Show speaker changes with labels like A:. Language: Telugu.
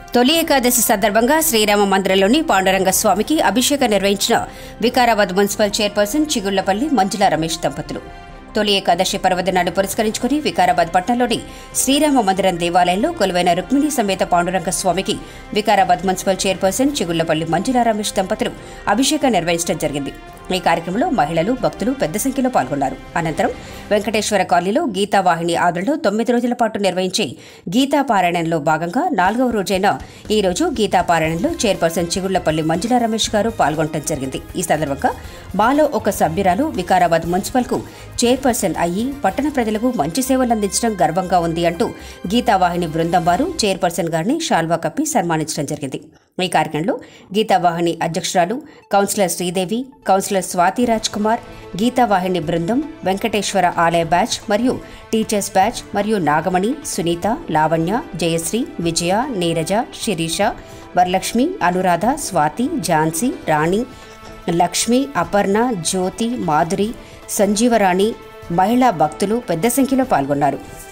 A: తొలి ఏకాదశి సందర్భంగా శ్రీరామ మందిరంలోని పాండురంగ స్వామికి అభిషేకం నిర్వహించిన వికారాబాద్ మున్సిపల్ చైర్పర్సన్ చిగుళ్లపల్లి మంజుల రమేష్ దంపతులు తొలి ఏకాదశి పర్వదినాన్ని పురస్కరించుకుని వికారాబాద్ పట్టణంలోని శ్రీరామ మందిరం దేవాలయంలో కొలువైన రుక్మిణి సమేత పాండురంగ స్వామికి వికారాబాద్ మున్సిపల్ చైర్పర్సన్ చిగుళ్లపల్లి మంజుల రమేష్ దంపతులు అభిషేకం నిర్వహించడం జరిగింది ఈ కార్యక్రమంలో మహిళలు భక్తులు పెద్ద సంఖ్యలో పాల్గొన్నారు అనంతరం వెంకటేశ్వర కాలనీలో గీతావాహిని ఆదరణలో తొమ్మిది రోజుల పాటు నిర్వహించే గీతా పారాయణంలో భాగంగా నాలుగవ రోజైన ఈ రోజు గీతా పారాయణంలో చైర్పర్సన్ చిగుళ్లపల్లి మంజుల రమేష్ గారు పాల్గొనడం జరిగింది ఈ సందర్భంగా మాలో ఒక సభ్యురాలు వికారాబాద్ మున్సిపల్కు చైర్పర్సన్ అయ్యి పట్టణ ప్రజలకు మంచి సేవలు అందించడం గర్వంగా ఉంది అంటూ గీతావాహిని బృందం వారు చైర్పర్సన్ గారిని షాల్వా కప్పి సన్మానించడం జరిగింది ఈ కార్యక్రమంలో గీతావాహిని అధ్యక్షురాలు కౌన్సిలర్ శ్రీదేవి కౌన్సిలర్ స్వాతి రాజ్ కుమార్ గీతావాహిని బృందం వెంకటేశ్వర ఆలయ బ్యాచ్ మరియు టీచర్స్ బ్యాచ్ మరియు నాగమణి సునీత లావణ్య జయశ్రీ విజయ నీరజ శిరీష వరలక్ష్మి అనురాధ స్వాతి ఝాన్సీ రాణి లక్ష్మి అపర్ణ జ్యోతి మాధురి సంజీవరాణి మహిళా భక్తులు పెద్ద సంఖ్యలో పాల్గొన్నారు